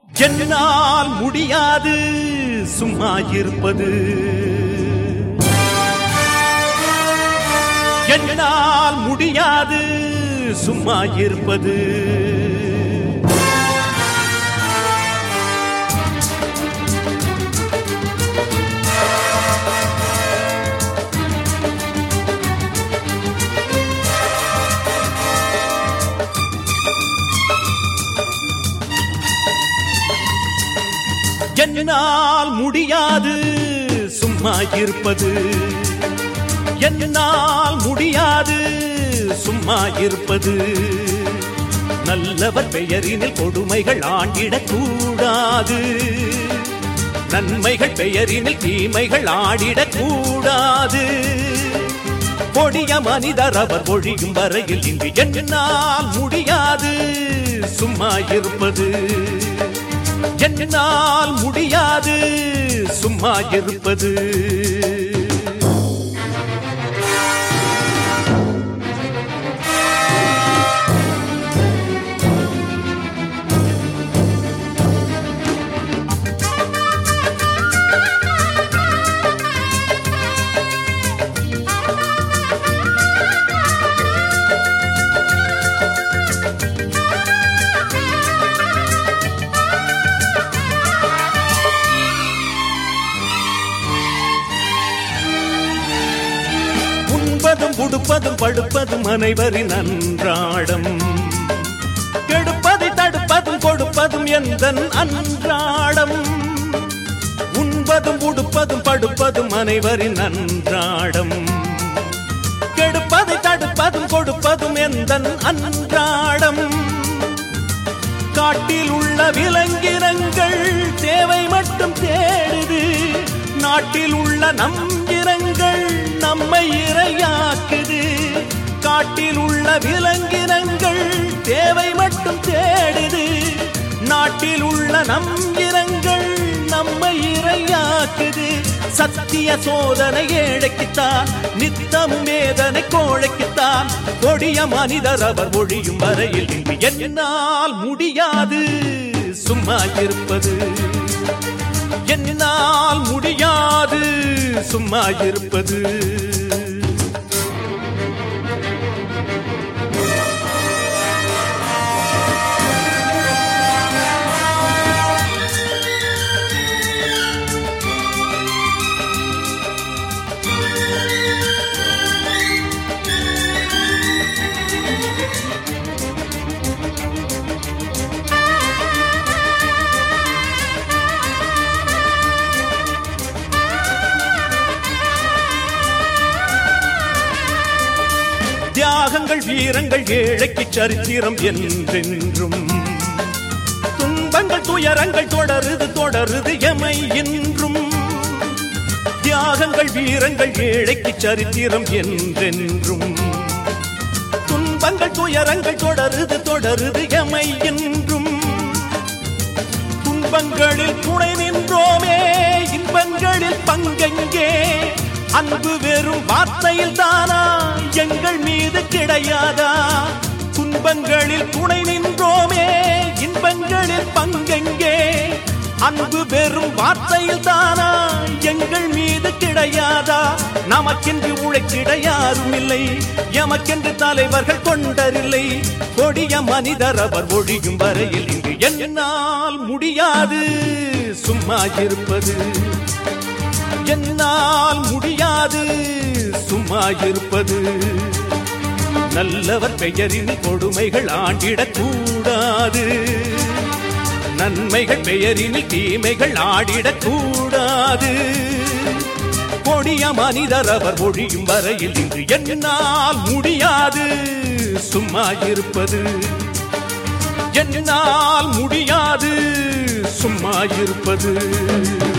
என்னால் முடியாது சும்மா இருப்பது என்னால் முடியாது சும்மா இருப்பது என்னால் முடியாது சும்மா இருப்பது என்னால் முடியாது சும்மா இருப்பது நல்லவர் பெயரினில் கொடுமைகள் ஆண்டிடக் கூடாது நன்மைகள் பெயரினில் தீமைகள் ஆடிடக் கூடாது கொடிய மனிதர் அவர் ஒழியும் வரையில் இங்கு என்னால் முடியாது சும்மா இருப்பது என்னால் முடியாது சும்மா இருப்பது உண்பதும் உடுப்பதும் படுப்பதும் அனைவரின் அன்றாடம் கெடுப்பதை தடுப்பதும் கொடுப்பதும் எந்த அன்றாடம் உண்பதும் உடுப்பதும் படுப்பதும் அனைவரின் அன்றாடம் கெடுப்பதை தடுப்பதும் கொடுப்பதும் எந்த அன்றாடம் காட்டில் உள்ள விலங்கினங்கள் தேவை மட்டும் தேடுது நாட்டில் உள்ள நம் இனங்கள் நம்மை இரையாக்குது காட்டில் உள்ள விலங்கினங்கள் தேவை மட்டும் தேடுது நாட்டில் உள்ள நம் இனங்கள் நம்மை இரையாக்குது சத்திய சோதனை ஏழைக்குத்தான் நித்தமும் வேதனை கோழைக்குத்தான் கொடிய மனிதர் அவர் ஒழியும் வரையில் இங்கு என்னால் முடியாது சும்மா இருப்பது என்னால் முடியாது சும்மா இருப்பது தியாகங்கள் வீரங்கள் ஏழைக்கு சரித்திரம் என்றென்றும் துன்பங்கள் துயரங்கள் தொடருது தொடருது எமை என்றும் தியாகங்கள் வீரங்கள் ஏழைக்கு சரித்திரம் என்றென்றும் துன்பங்கள் துயரங்கள் தொடருது தொடருது எமை என்றும் துன்பங்களில் துணை நின்றோமே இன்பங்களில் பங்கெங்கே அன்பு வெறும் வார்த்தையில் தானா எங்கள் மீது கிடையாதா துன்பங்களில் துணை நின்றோமே இன்பங்களில் பங்கெங்கே அன்பு வெறும் வார்த்தையில் தானா எங்கள் மீது கிடையாதா நமக்கென்று உழைக்கிட யாரும் இல்லை எமக்கென்று தலைவர்கள் கொண்டரில்லை கொடிய மனிதர் அவர் ஒழியும் வரையில் இங்கு என்னால் முடியாது சும்மா இருப்பது என்னால் முடியாது சும்மா இருப்பது நல்லவர் பெயரின் கொடுமைகள் ஆண்டிடக் கூடாது நன்மைகள் பெயரினில் தீமைகள் ஆடிடக் கூடாது கொடிய மனிதர் அவர் ஒழியும் வரையில் இங்கு என்னால் முடியாது சும்மா இருப்பது என்னால் முடியாது சும்மா இருப்பது